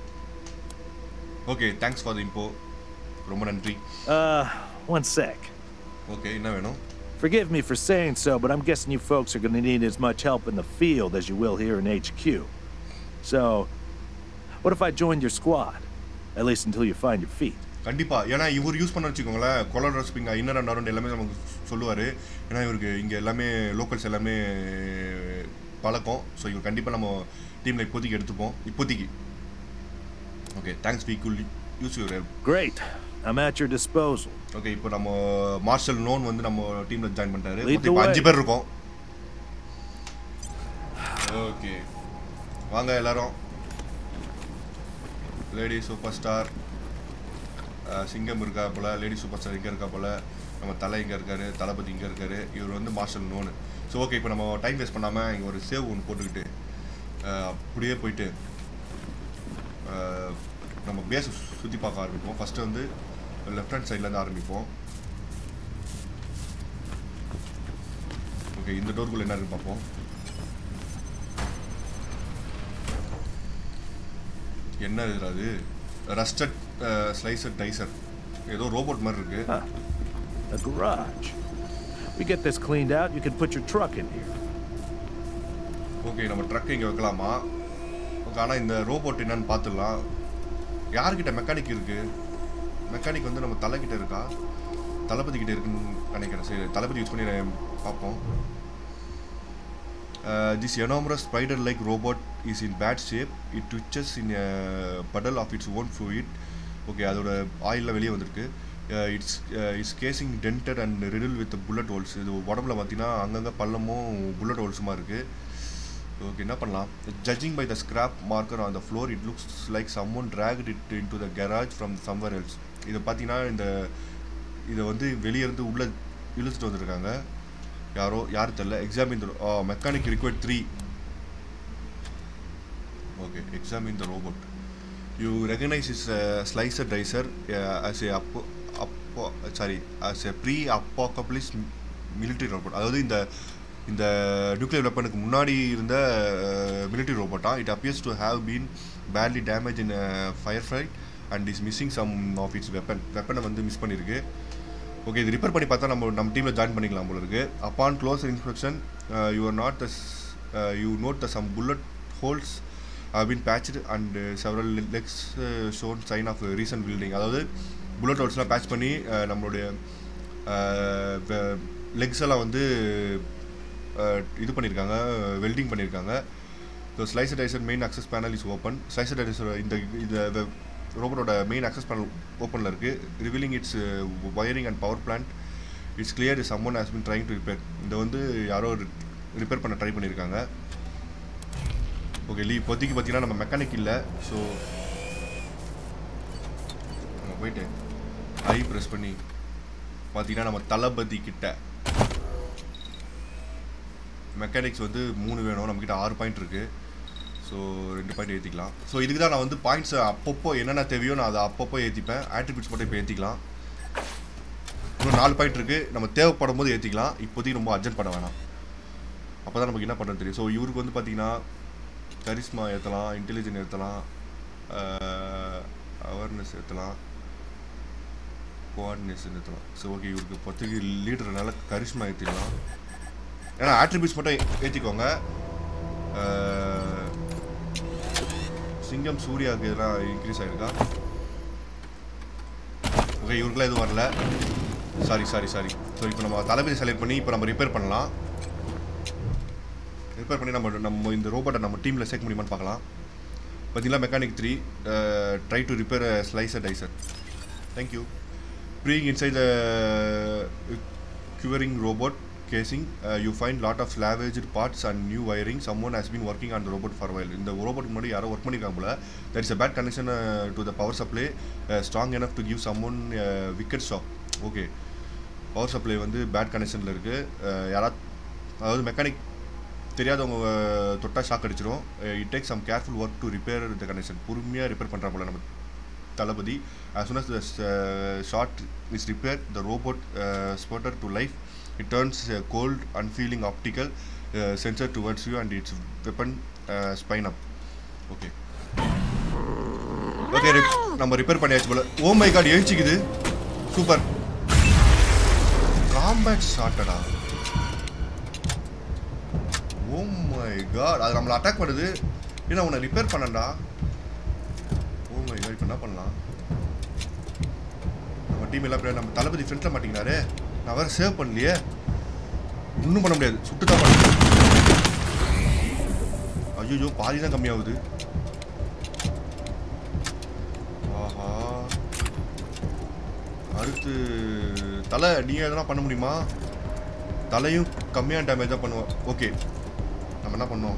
okay thanks for the info ரொம்ப நன்றி Uh, one sec. ஓகே என்ன வேணும் Forgive me for saying so, but I'm guessing you folks are going to need as much help in the field as you will here in HQ. So, what if I joined your squad? At least until you find your feet. கண்டிப்பாக ஏன்னா இவர் யூஸ் பண்ண வச்சுக்கோங்களேன் Colorado Springs in and around எல்லாமே நமக்கு சொல்லுவார் ஏன்னா இவருக்கு இங்கே எல்லாமே லோக்கல்ஸ் எல்லாமே பழக்கம் ஸோ இவர் கண்டிப்பாக நம்ம டீமில் இப்போதைக்கு எடுத்துப்போம் இப்போதைக்கு okay thanks we could use your help Great. I'm at your disposal. Okay இப்போ நம்ம மார்ஷல் நோன் வந்து நம்ம டீமில் ஜாயின் பண்ணிட்டாரு Lead மொத்தம் the இப்போ way. அஞ்சு பேர் இருக்கோம் ஓகே வாங்க எல்லாரும் லேடி சூப்பர் ஸ்டார் சிங்கம் இருக்கா போல லேடி சூப்பர் ஸ்டார் இங்கே இருக்கா போல நம்ம தலை இங்கே இருக்காரு தளபதி இங்கே இருக்காரு இவர் வந்து மார்ஷல் நோனு ஸோ ஓகே இப்போ நம்ம டைம் வேஸ்ட் பண்ணாமல் இங்கே ஒரு சேவ் ஒன்று போட்டுக்கிட்டு அஹ், அப்படியே போயிட்டு அஹ், நம்ம பேஸை சுற்றி பார்க்க ஆரம்பிப்போம் ஃபஸ்ட்டு வந்து லெஃப்ட் ஹேண்ட் சைட்லேருந்து ஆரம்பிப்போம் ஓகே இந்த டோருக்குள்ள என்ன இருக்குன்னு பார்ப்போம் என்ன இதுடா அது ரஸ்டட் ஸ்லைசர் டைசர் ஏதோ ரோபோட் மாதிரி இருக்கு Huh. A garage. We get this cleaned out, you can put your truck in here. Okay நம்ம ட்ரக் இங்கே வைக்கலாமா ஓகே ஆனால் இந்த ரோபோட் என்னன்னு பார்த்துடலாம் யார்கிட்ட மெக்கானிக் இருக்கு மெக்கானிக் வந்து நம்ம தலைக்கிட்ட இருக்கா தளபதி கிட்ட இருக்குன்னு நினைக்கிறேன் சரி தளபதி யூஸ் பண்ணி நான் பார்ப்போம் this enormous spider like robot is in bad shape it twitches in puddle of its own fluid okay அதோட ஆயிலில் வெளியே வந்திருக்கு it's its casing dented and riddle with bullet holes இது உடம்புல பார்த்தீங்கன்னா அங்கங்கே பள்ளமும் புல்லட் ஹோல்ஸுமா இருக்குது ஓகே என்ன பண்ணலாம் judging by the scrape marker on the floor it looks like some one dragged it into the garage from somewhere else இதை பார்த்தீங்கன்னா இந்த இதை வந்து வெளியே இருந்து உள்ளே இழுத்துட்டு வந்திருக்காங்க யாரோ யார் தெரில examine the mechanic required three okay examine the robot you recognise is slicer dicer as a அப்போ அப்போ sorry as a pre apocalyptic military robot அதாவது இந்த இந்த நியூக்ளியர் வெப்பனுக்கு முன்னாடி இருந்த மிலிட்ரி ரோபோட்டா it appears to have been badly damage in fire fight and is missing some of its weapon வெப்பனை வந்து மிஸ் பண்ணியிருக்கு ஓகே இது ரிப்பேர் பண்ணி பார்த்தா நம்ம நம்ம டீமில் ஜாயின் பண்ணிக்கலாம் போல இருக்கு upon close inspection you are not the you note the some bullet holes been patched and several legs shown sign of recent building அதாவது புல்லட் ஹோல்ஸ்லாம் பேட்ச் பண்ணி uh, நம்மளுடைய லெக்ஸ் எல்லாம் வந்து uh, இது பண்ணியிருக்காங்க வெல்டிங் பண்ணியிருக்காங்க so slicer dicer main access panel is open slicer dicer இந்த இந்த ரோபோட்டோட மெயின் அக்சஸ் பேனல் ஓப்பனில் இருக்குது revealing its wiring and power plant it's clear some one has been trying to repair இந்த வந்து யாரோ ரிப்பேர் பண்ண ட்ரை பண்ணியிருக்காங்க ஓகே லீ இப்போதைக்கு பார்த்தீங்கன்னா நம்ம மெக்கானிக் இல்லை ஸோ நம்ம போயிட்டு ஐ ப்ரெஸ் பண்ணி பார்த்தீங்கன்னா நம்ம தளபதி கிட்ட மெக்கானிக்ஸ் வந்து மூணு வேணும் நம்மக்கிட்ட ஆறு பாயிண்ட் இருக்குது ஸோ ரெண்டு பாயிண்ட் ஏற்றிக்கலாம் ஸோ இதுக்கு தான் நான் வந்து பாயிண்ட்ஸ் அப்பப்போ என்னென்ன தேவையோ நான் அதை அப்பப்போ ஏற்றிப்பேன் ஆட்ரிபியூட்ஸ் மட்டும் இப்போ ஏற்றிக்கலாம் இன்னும் நாலு பாயிண்ட் இருக்குது நம்ம தேவைப்படும் போது ஏற்றிக்கலாம் இப்போதைக்கு ரொம்ப அர்ஜென்ட் பண்ண வேணாம் அப்போ தான் நமக்கு என்ன பண்ணுறது தெரியும் ஸோ இவருக்கு வந்து பார்த்தீங்கன்னா கரிஸ்மா ஏற்றலாம் இன்டெலிஜென்ட் ஏற்றலாம் அவேர்னஸ் ஏற்றலாம் கோஆர்டினேஷன் ஏற்றலாம் ஸோ ஓகே இவருக்கு இப்போதைக்கு லீடர்னால கரிஷ்மா ஏற்றிடலாம் ஏன்னா ஆட்ரிபியூட்ஸ் மட்டும் ஏற்றிக்கோங்க சிங்கம் சூர்யாவுக்கு இதெல்லாம் இன்க்ரீஸ் ஆகிருக்கா ஓகே இவருக்குலாம் எதுவும் வரல சாரி சாரி சாரி ஸோ இப்போ நம்ம தளபதி செலக்ட் பண்ணி இப்போ நம்ம ரிப்பேர் பண்ணலாம் ரிப்பேர் பண்ணி நம்ம நம்ம இந்த ரோபோட்டை நம்ம டீமில் சேர்க்க முடியுமான்னு பார்க்கலாம் பார்த்தீங்களா mechanic three try to repair slicer dicer thank you peering inside the curing robot casing uh, you find lot of salvaged parts and new wiring someone has been working on the robot for a while இந்த robot முன்னாடி யாரோ ஒர்க் பண்ணிருக்காங்க போல there is a bad connection uh, to the power supply uh, strong enough to give someone uh, wicked shock okay power supply வந்து பேட் கனெக்ஷனில் இருக்குது யாராவது அதாவது மெக்கானிக் தெரியாதவங்க அஹ், தொட்டா ஷாக் அடிச்சிடும் it take some careful work to repair the connection பொறுமையாக ரிப்பேர் பண்ணுறா போல நம்ம தளபதி as soon as the uh, shot is repaired the robot uh, sputtered to life it turns uh, cold unfeeling optical uh, sensor towards you and its weapon uh, spine up okay okay நம்ம ரிப்பேர் பண்ணியாச்சு போல ஓ மை காட் எழுச்சிக்குது சூப்பர் காம்பேட் ஷாட்டடா ஓ மை காட் அது நம்மளை அட்டாக் பண்ணுது ஏன்னா உன்னை ரிப்பேர் பண்ணண்டா ஓ மை காட் இப்போ என்ன பண்ணலாம் நம்ம டீம் எல்லாம் அப்படியே நம்ம தளபதி ஃப்ரெண்ட்ல மாட்டேங்கிறாரு நான் வேற சேவ் பண்ணலையே ஒன்றும் பண்ண முடியாது சுட்டு தான் பண்ண ஐயோ பாதி தான் கம்மியாகுது ஆஹா அடுத்து தலை நீ எதனா பண்ண முடியுமா தலையும் கம்மியான டேமேஜ் தான் பண்ணுவோம் ஓகே நம்ம என்ன பண்ணோம்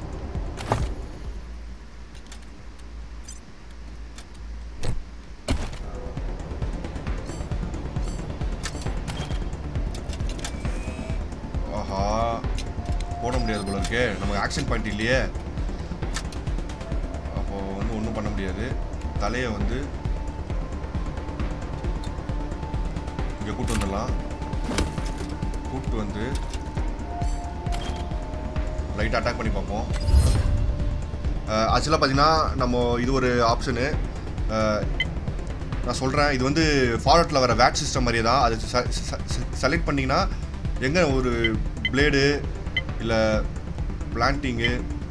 ஆஹா போட முடியாது போல இருக்கே நமக்கு ஆக்ஷன் பாயிண்ட் இல்லையே அப்போ வந்து ஒன்றும் பண்ண முடியாது தலையை வந்து இங்கே கூட்டு வந்துடலாம் கூட்டு வந்து லைட் அட்டாக் பண்ணி பார்ப்போம் ஆக்சுவலாக பார்த்தீங்கன்னா நம்ம இது ஒரு ஆப்ஷனு நான் சொல்கிறேன் இது வந்து ஃபார்வர்ட்டில் வர வேட் சிஸ்டம் மாதிரியே தான் அது செலக்ட் பண்ணிங்கன்னா எங்கே ஒரு பிளேடு இல்லை பிளான்டிங்கு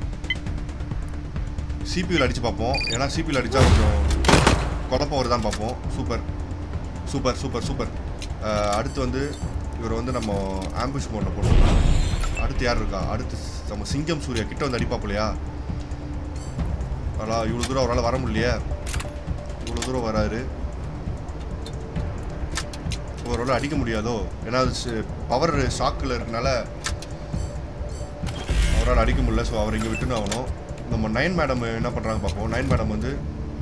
சிபியூவில் அடித்து பார்ப்போம் ஏன்னா சிபியூவில் அடித்தா கொஞ்சம் குழப்பம் வருதான்னு பார்ப்போம் சூப்பர் சூப்பர் சூப்பர் சூப்பர் அடுத்து வந்து இவரை வந்து நம்ம ஆம்புஷ் மோடில் போட்டுருக்கோம் அடுத்து யார் இருக்கா அடுத்து நம்ம சிங்கம் சூர்யா கிட்ட வந்து அடிப்பாப்புலையா அதெல்லாம் இவ்வளோ தூரம் அவரால் வர முடியலையே இவ்வளோ தூரம் வராரு அவரால் அடிக்க முடியாதோ ஏன்னா பவர் ஷாக்கில் இருக்கனால அவரால் அடிக்க முடியல ஸோ அவர் இங்கே விட்டுன்னு ஆகணும் நம்ம நயன் மேடம் என்ன பண்ணுறாங்க பார்ப்போம் நயன் மேடம் வந்து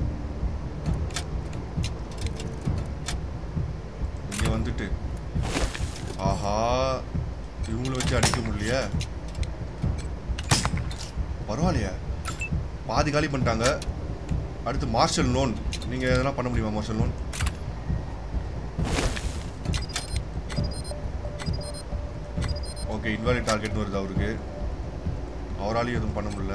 இங்கே வந்துட்டு ஆஹா இவங்கள வச்சு அடிக்க முடியலையே பரவாயில்லையே பாதி காலி பண்ணிட்டாங்க அடுத்து மார்ஷல் லோன் நீங்கள் எதனா பண்ண முடியுமா மார்ஷல் லோன் ஓகே இன்வாலிட் டார்கெட்னு வருது அவருக்கு அவராலையும் எதுவும் பண்ண முடியல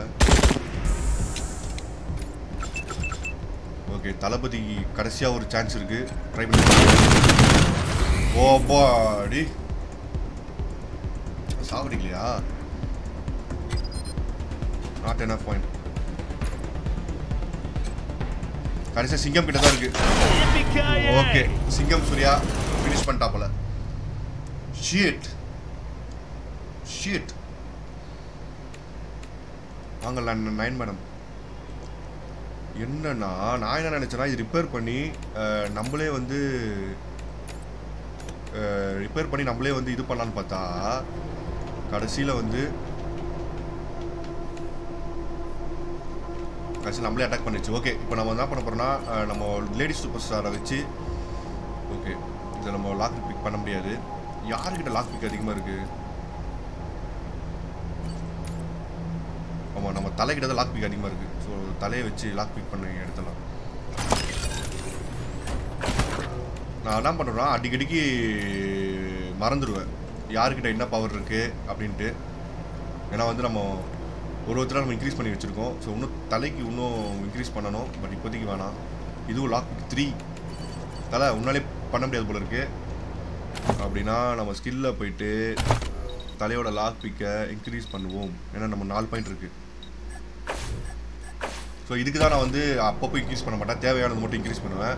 ஓகே தளபதி கடைசியாக ஒரு சான்ஸ் இருக்கு ட்ரை பண்ணி ஓ பாடி சாப்பிடுங்களையா நாட் என்ன பாயிண்ட் கடைசியாக சிங்கம் கிட்ட தான் இருக்கு ஓகே சிங்கம் சூர்யா ஃபினிஷ் பண்ணிட்டா போல ஷீட் ஷீட் வாங்கல நைன் மேடம் என்னன்னா நான் என்ன நினச்சேன்னா இது ரிப்பேர் பண்ணி அஹ், நம்மளே வந்து ரிப்பேர் பண்ணி நம்மளே வந்து இது பண்ணலான்னு பார்த்தா கடைசியில் வந்து கடைசியில் நம்மளே அட்டாக் பண்ணிச்சு ஓகே இப்போ நம்ம என்ன பண்ண போகிறோம்னா நம்ம லேடி சூப்பர் ஸ்டாரை வச்சு ஓகே இதை நம்ம லாக் பிக் பண்ண முடியாது யாருக்கிட்ட லாக் பிக் அதிகமாக இருக்கு ஆமாம் நம்ம தலைக்கிட்ட தான் லாக் பிக் அதிகமாக இருக்கு ஸோ தலையை வச்சு லாக் பிக் பண்ணி எடுத்துடலாம் நான் என்ன பண்ணுறேன்னா அடிக்கடிக்கு மறந்துடுவேன் யாருக்கிட்ட என்ன பவர் இருக்கு அப்படின்ட்டு ஏன்னா வந்து நம்ம ஒரு ஒருத்தராக நம்ம இன்க்ரீஸ் பண்ணி வச்சுருக்கோம் ஸோ இன்னும் தலைக்கு இன்னும் இன்க்ரீஸ் பண்ணணும் பட் இப்போதைக்கு வேணாம் இதுவும் லாக் பிக் த்ரீ தலை உன்னாலே பண்ண முடியாது போல இருக்கு அப்படின்னா நம்ம ஸ்கில்ல போயிட்டு தலையோட லாக் பிக்கை இன்க்ரீஸ் பண்ணுவோம் ஏன்னா நம்ம நாலு பாயிண்ட் இருக்கு ஸோ இதுக்கு தான் நான் வந்து அப்பப்போ இன்க்ரீஸ் பண்ண மாட்டேன் தேவையானது மட்டும் இன்க்ரீஸ் பண்ணுவேன்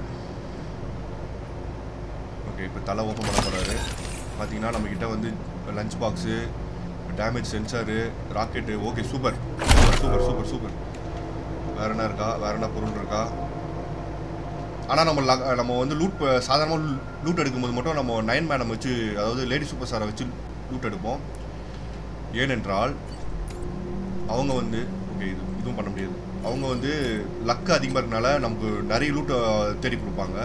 ஓகே இப்போ தலை ஓப்பன் பண்ண போகிறாரு பார்த்தீங்கன்னா நம்மக்கிட்ட வந்து launch box damage sensor rocket okay super super super super super வேற என்ன இருக்கா வேற என்ன பொருள் இருக்கா ஆனால் நம்ம ல- நம்ம வந்து லூட் சாதாரணமாக லூட் எடுக்கும்போது மட்டும் நம்ம நைன் மேனம் வச்சு அதாவது லேடி சூப்பர் ஸ்டாரை வச்சு லூட் எடுப்போம் ஏனென்றால் அவங்க வந்து ஓகே இது இதுவும் பண்ண முடியாது அவங்க வந்து லக்கு அதிகமாக இருக்கனால நமக்கு நிறைய லூட்டை தேடி கொடுப்பாங்க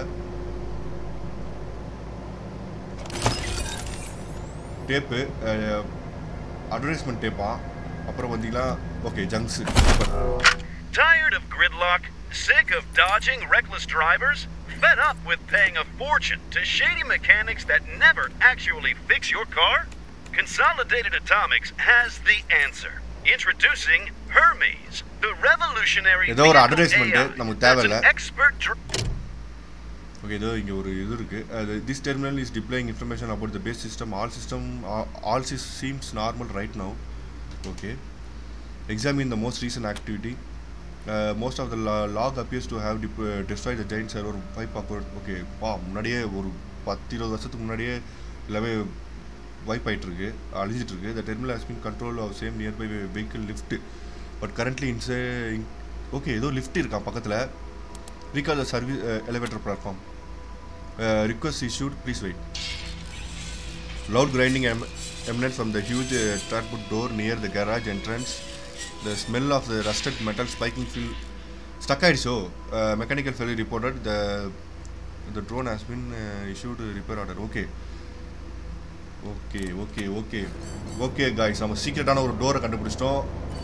டேப்பு அட்வர்டைஸ்மெண்ட் டேப்பா அப்புறம் பார்த்தீங்கன்னா okay junks Tired of gridlock? Sick of dodging reckless drivers? Fed up with paying a fortune to shady mechanics that never actually fix your car? Consolidated Atomics has the answer. Introducing Hermes, the revolutionary ஏதோ ஒரு vehicle advertisement, AI நமக்கு that's தேவையில்ல. an expert dr- ஓகே இதோ இங்கே ஒரு இது இருக்குது this terminal is displaying information about the base system all system all சிஸ் seems normal right now okay examine the most recent activity most of the log appears to have டிப் destroy the chain server wipe account okay பா முன்னாடியே ஒரு பத்து இருபது வருஷத்துக்கு முன்னாடியே எல்லாமே வைப் ஆகிட்டுருக்கு அழிஞ்சிட்ருக்கு the terminal has been control of same nearby vehicle lift but currently இன்சே ஓகே ஏதோ லிஃப்ட் இருக்கான் பக்கத்தில் recall the service uh, elevator platform. Uh, request issued, please wait. Loud grinding em- emanates from the huge uh, trapwood door near the garage entrance. The smell of the rusted metal spiking feel stuck ஆயிடுச்சோ uh, mechanical failure reported the the drone has been uh, issued a repair order okay okay okay okay okay guys நம்ம சீக்கிரட்டான ஒரு டோரை கண்டுபிடிச்சிட்டோம்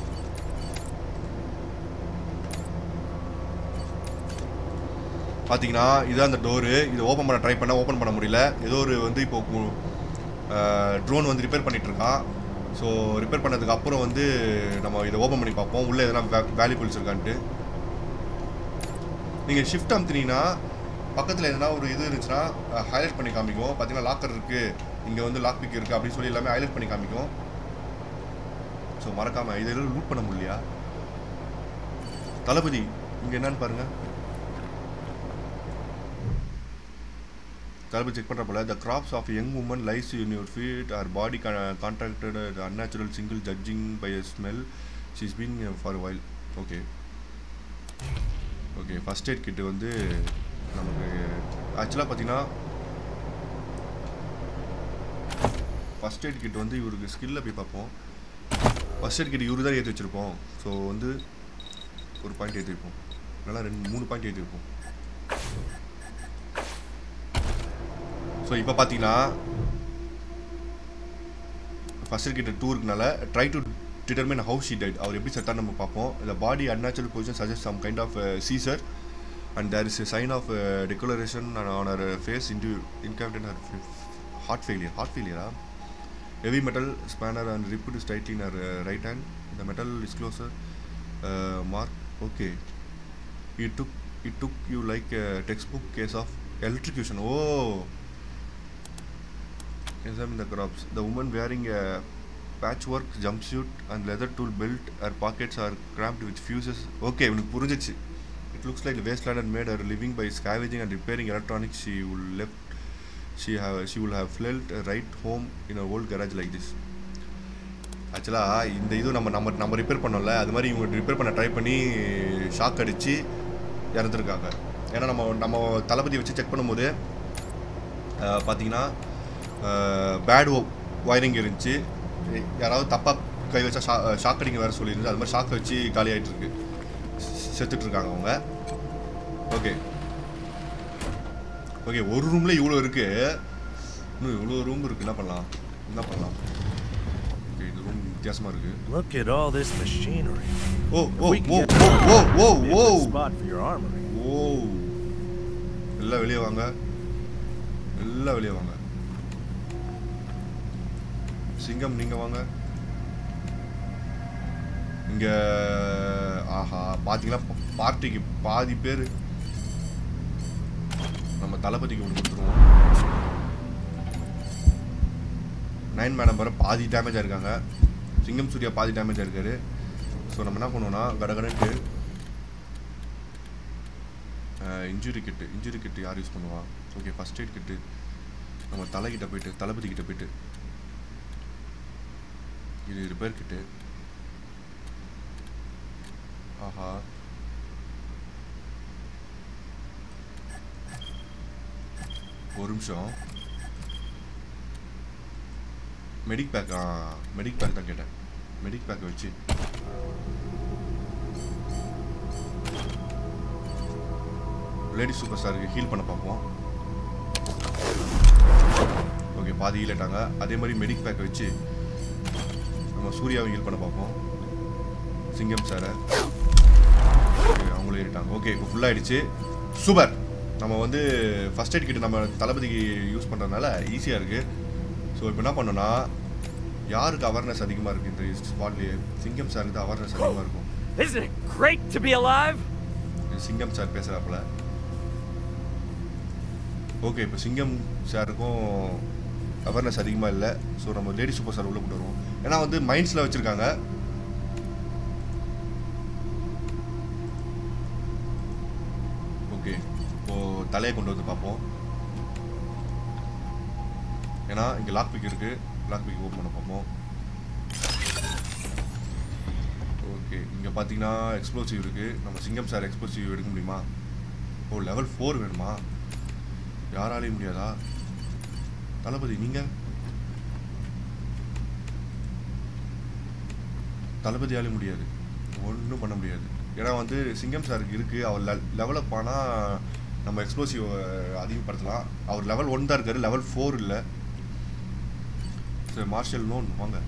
பார்த்தீங்கன்னா இதுதான் அந்த டோரு இது ஓப்பன் பண்ண ட்ரை பண்ண ஓப்பன் பண்ண முடியல ஏதோ ஒரு வந்து இப்போ ட்ரோன் வந்து ரிப்பேர் பண்ணிட்டு இருக்கான் ஸோ ரிப்பேர் பண்ணதுக்கு அப்புறம் வந்து நம்ம இதை ஓப்பன் பண்ணி பார்ப்போம் உள்ளே எதனா வேல்யூபிள்ஸ் இருக்கான்ட்டு நீங்கள் ஷிஃப்ட் அமுத்துனீங்கன்னா பக்கத்தில் எதனா ஒரு இது இருந்துச்சுன்னா ஹைலைட் பண்ணி காமிக்கும் பார்த்தீங்கன்னா லாக்கர் இருக்குது இங்கே வந்து லாக் பிக் இருக்குது அப்படின்னு சொல்லி எல்லாமே ஹைலைட் பண்ணி காமிக்கும் ஸோ மறக்காமல் இதெல்லாம் லூட் பண்ண முடியலையா தளபதி இங்கே என்னன்னு பாருங்கள் தளபதி செக் பண்ணுற போல the corpse of young woman lies in your feet her body contracted unnatural single judging by a smell she's been for while okay okay first aid kit வந்து நமக்கு ஆக்சுவலாக பார்த்தீங்கன்னா ஃபஸ்ட் எய்ட் கிட் வந்து இவருக்கு ஸ்கில்ல போய் பார்ப்போம் ஃபஸ்ட் எய்ட் கிட் இவரு தான் ஏற்றி வச்சுருப்போம் ஸோ வந்து ஒரு பாயிண்ட் ஏற்றிருப்போம் நல்லா ரெண்டு மூணு பாயிண்ட் ஏற்றிருப்போம் ஸோ இப்போ பார்த்தீங்கன்னா ஃபர்ஸ்ட் கிட்ட டூ இருக்கனால try to determine how she died அவர் எப்படி செத்தான்னு நம்ம பார்ப்போம் இந்த body unnatural position suggest some kind of seizure and there is sign of declaration on her face இன்டு இன்காப்டன் ஹர் ஹார்ட் ஃபெயிலியர் ஹார்ட் ஃபெயிலியரா heavy metal spanner and gripped tightly in her right hand the metal disclosure mark okay it took it took you like textbook case of electrocution oh Examine the crops. The woman wearing a patchwork jumpsuit and leather tool belt, her pockets are cramped with fuses. Okay, உனக்கு புரிஞ்சிச்சு It looks like the wasteland had made her living by scavenging and repairing electronics. She will left. She have she will have fled right home in her old garage like this. ஆக்சுவலாக இந்த இது நம்ம நம்ம நம்ம ரிப்பேர் பண்ணோம்ல அது மாதிரி இவங்க ரிப்பேர் பண்ண ட்ரை பண்ணி ஷாக் அடித்து இறந்துருக்காங்க ஏன்னா நம்ம நம்ம தளபதி வச்சு செக் பண்ணும்போது அஹ், பார்த்தீங்கன்னா பேட் ஒயரிங் இருந்துச்சு யாராவது தப்பாக கை வச்சா ஷா ஷாக் அடிங்க வேறு சொல்லியிருந்து அது மாதிரி ஷாக் வச்சு காலி ஆகிட்டு இருக்கு செத்துட்டு இருக்காங்க அவங்க ஓகே ஓகே ஒரு ரூம்ல இவ்வளோ இருக்கு இன்னும் இவ்வளோ ரூம் இருக்கு என்ன பண்ணலாம் என்ன பண்ணலாம் ஓகே இந்த ரூம் வித்தியாசமா இருக்கு Look at all this machinery. O If O we can O get O O Be a O good spot for your armory. ஓ எல்லாம் வெளியே வாங்க எல்லாம் வெளியே வாங்க சிங்கம் நீங்க வாங்க இங்க ஆஹா பாத்தீங்களா பார்ட்டிக்கு பாதி பேர் நம்ம தளபதிக்கு ஒன்று கொடுத்துருவோம் நைன் மேடம் வர பாதி டேமேஜாக இருக்காங்க சிங்கம் சூர்யா பாதி டேமேஜாக இருக்காரு ஸோ நம்ம என்ன பண்ணுவோம்னா கடகடன்ட்டு இன்ஜுரி கிட்டு இன்ஜுரி கிட்டு யார் யூஸ் பண்ணுவா ஓகே ஃபஸ்ட் எய்ட் கிட்டு நம்ம தலைகிட்ட போயிட்டு தளபதி கிட்ட போயிட்டு இது ரிப்பேர் கிட்டு ஆஹா ஒரு நிமிஷம் மெடிக் பேக் ஆ மெடிக் பேக் தான் கேட்டேன் மெடிக் பேக்கை வச்சு லேடி சூப்பர் ஸ்டாருக்கு ஹீல் பண்ண பார்ப்போம் ஓகே பாதி ஹீல் ஆயிட்டாங்க அதே மாதிரி மெடிக் பேக்கை வச்சு நம்ம சூர்யாவை ஹீல் பண்ண பார்ப்போம் சிங்கம் சாரை ஓகே அவங்களும் ஏறிட்டாங்க ஓகே இப்போ ஃபுல்லாக ஆயிடுச்சு சூப்பர் நம்ம வந்து ஃபர்ஸ்ட் எய்ட் கிட்ட நம்ம தளபதிக்கு யூஸ் பண்ணுறதுனால ஈஸியாக இருக்குது ஸோ இப்போ என்ன பண்ணோன்னா யாருக்கு அவேர்னஸ் அதிகமாக இருக்குது இந்த ஸ்பாட்லேயே சிங்கம் சாருக்கு தான் அவேர்னஸ் அதிகமாக இருக்கும் Isn't it great to be alive? இது சிங்கம் சார் பேசுகிறாப்புல ஓகே இப்போ சிங்கம் சாருக்கும் அவேர்னஸ் அதிகமாக இல்லை ஸோ நம்ம லேடி சூப்பர் ஸ்டார் உள்ள கொண்டு வருவோம் ஏன்னா வந்து மைண்ட்ஸில் வச்சுருக்காங்க ஓகே இப்போது தலையை கொண்டு வந்து பார்ப்போம் ஏன்னா இங்கே லாக் பிக் இருக்குது லாக் பிக் ஓப்பன் பண்ண பார்ப்போம் ஓகே இங்கே பார்த்தீங்கன்னா எக்ஸ்ப்ளோசிவ் இருக்குது நம்ம சிங்கம் சார் எக்ஸ்ப்ளோசிவ் எடுக்க முடியுமா ஓ லெவல் ஃபோர் வேணுமா யாராலையும் முடியாதா தளபதி நீங்கள் தளபதியாலையும் முடியாது ஒன்றும் பண்ண முடியாது ஏன்னா வந்து சிங்கம் சாருக்கு இருக்குது அவர் லெவலப் ஆனால் நம்ம எக்ஸ்ப்ளோசிவ் அதிகப்படுத்தலாம் அவர் லெவல் ஒன் தான் இருக்காரு லெவல் ஃபோர் இல்லை சரி மார்ஷல் நோன் வாங்க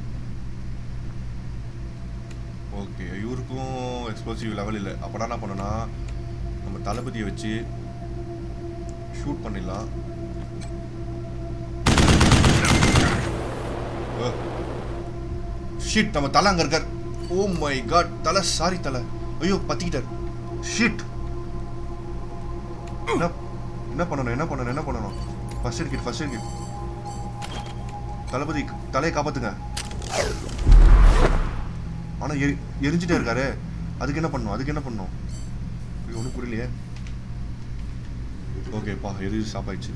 ஓகே இவருக்கும் எக்ஸ்ப்ளோசிவ் லெவல் இல்லை அப்போனா என்ன பண்ணோன்னா நம்ம தளபதியை வச்சு ஷூட் பண்ணிடலாம் ஷிட் நம்ம தலை அங்கே இருக்கார் oh my god Thala sorry Thala ஐயோ பத்திக்கிட்டார் ஷிட் என்ன என்ன பண்ணணும் என்ன பண்ணணும் என்ன பண்ணணும் first aid kit first aid kit Thalapathy தலையை காப்பாத்துங்க ஆனா எரி எரிஞ்சிட்டே இருக்காரு அதுக்கு என்ன பண்ணணும் அதுக்கு என்ன பண்ணணும் ஒன்றும் புரியலையே ஓகேப்பா எரிஞ்சு ஸ்டாப் ஆயிடுச்சு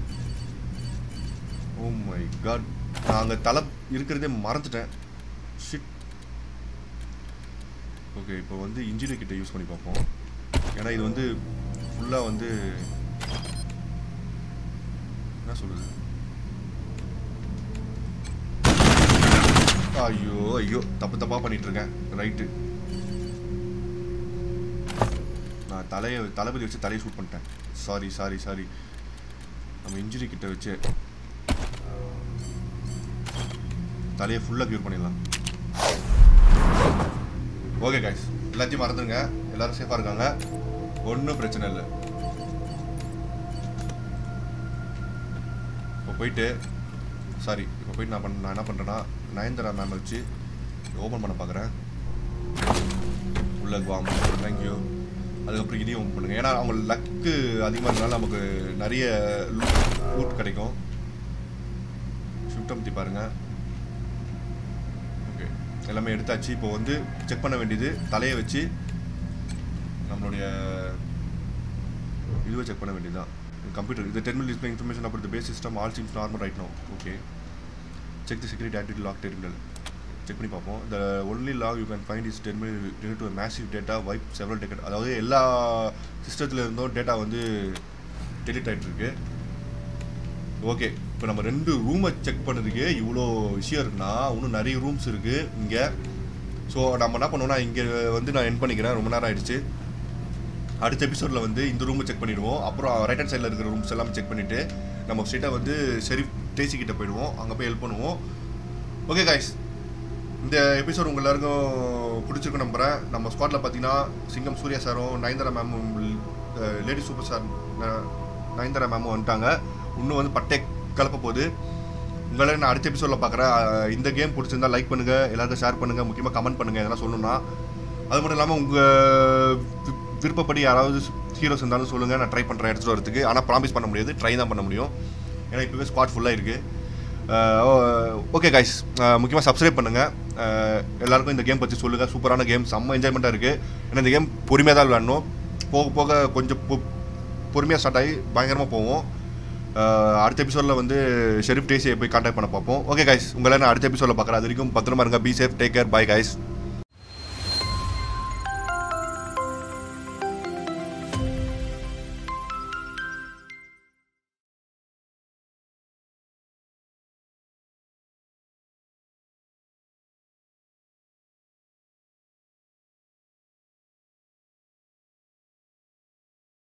ஓ மை காட் நான் அங்கே தலை இருக்கிறதே மறந்துட்டேன் ஷிட் ஓகே இப்போ வந்து இன்ஜினியர் கிட்ட யூஸ் பண்ணி பார்ப்போம் ஏன்னா இது வந்து ஃபுல்லாக வந்து என்ன சொல்லுது ஐயோ ஐயோ தப்பு தப்பாக பண்ணிட்டு இருக்கேன் ரைட்டு நான் தலையை தளபதி வச்சு தலையை ஷூட் பண்ணிட்டேன் சாரி சாரி சாரி நம்ம இன்ஜுரி கிட்ட வச்சு தலையை ஃபுல்லாக க்யூர் பண்ணிடலாம் ஓகே கைஸ் எல்லாத்தையும் மறந்துடுங்க எல்லாரும் சேஃபாக இருக்காங்க ஒன்றும் பிரச்சனை இல்லை இப்போ போயிட்டு சாரி இப்போ போயிட்டு நான் பண்ண நான் என்ன பண்ணுறேன்னா நயன்தரா மேம் வச்சு ஓப்பன் பண்ண பார்க்குறேன் உள்ள வாம் தேங்க்யூ அதுக்கப்புறம் இதையும் ஓப்பன் பண்ணுங்க ஏன்னா அவங்க லக்கு அதிகமாக இருந்தாலும் நமக்கு நிறைய லூட் கிடைக்கும் ஷிஃப்ட் அமுத்தி பாருங்க ஓகே எல்லாமே எடுத்தாச்சு இப்போ வந்து செக் பண்ண வேண்டியது தலையை வச்சு நம்மளுடைய இதுவை செக் பண்ண வேண்டியதுதான் கம்ப்யூட்டர் இது டெர்மினல் டிஸ்பிளே இன்ஃபர்மேஷன் அப்புறம் base system all seems normal right no okay check the security activity log terminal check பண்ணி பார்ப்போம் the only log you can find is terminal relate to massive data wipe several detected அதாவது எல்லா சிஸ்டத்தில் இருந்தும் டேட்டா வந்து டெலிட் ஆகிட்டு இருக்கு ஓகே இப்போ நம்ம ரெண்டு ரூமை செக் பண்ணதுக்கே இவ்வளோ விஷயம் இருக்குன்னா இன்னும் நிறைய ரூம்ஸ் இருக்குது இங்கே ஸோ நம்ம என்ன பண்ணோம்னா இங்கே வந்து நான் என் பண்ணிக்கிறேன் ரொம்ப நேரம் ஆயிடுச்சு அடுத்த எபிசோடில் வந்து இந்த ரூமை செக் பண்ணிடுவோம் அப்புறம் ரைட் ஹேண்ட் சைடில் இருக்கிற ரூம்ஸ் எல்லாமே செக் பண்ணிவிட்டு நம்ம ஸ்ட்ரெயிட்டாக வந்து சரி டேசி கிட்ட போயிடுவோம் அங்கே போய் ஹெல்ப் பண்ணுவோம் ஓகே காய்ஸ் இந்த எபிசோட் உங்க எல்லாருக்கும் பிடிச்சிருக்கும் நம்புறேன் நம்ம ஸ்குவாட்ல பார்த்தீங்கன்னா சிங்கம் சூர்யா சாரும் நயன்தாரா மேமும் லேடி சூப்பர் ஸ்டார் ந- நயன்தாரா மேமும் வந்துட்டாங்க இன்னும் வந்து பட்டே கலப்ப போகுது உங்களை நான் அடுத்த எபிசோடில் பார்க்குறேன் இந்த கேம் பிடிச்சிருந்தா லைக் பண்ணுங்க எல்லாருக்கும் ஷேர் பண்ணுங்க முக்கியமாக கமெண்ட் பண்ணுங்க எதனா சொல்லணும்னா அது மட்டும் இல்லாமல் உங்கள் விருப்பப்படி யாராவது ஹீரோஸ் இருந்தாலும் சொல்லுங்கள் நான் ட்ரை பண்ணுறேன் எடுத்துகிட்டு வரதுக்கு ஆனால் ப்ராமிஸ் பண்ண முடியாது ட்ரை தான் பண்ண முடியும் ஏன்னா இப்போவே ஸ்குவாட் ஃபுல்லாக இருக்குது ஓகே கைஸ் முக்கியமாக சப்ஸ்கிரைப் பண்ணுங்கள் எல்லாருக்கும் இந்த கேம் பற்றி சொல்லுங்கள் சூப்பரான கேம் செம்ம என்ஜாய்மெண்ட்டாக இருக்குது ஏன்னா இந்த கேம் பொறுமையாக தான் விளாடணும் போக போக கொஞ்சம் பொ- பொறுமையாக ஸ்டார்ட் ஆகி பயங்கரமாக போவோம் அஹ் அடுத்த எபிசோடில் வந்து ஷெரீஃப் டேசியை போய் கான்டாக்ட் பண்ண பார்ப்போம் ஓகே கைஸ் உங்களை நான் அடுத்த எபிசோடில் பார்க்குறேன் அது வரைக்கும் பத்திரமா இருங்க be safe take care bye guys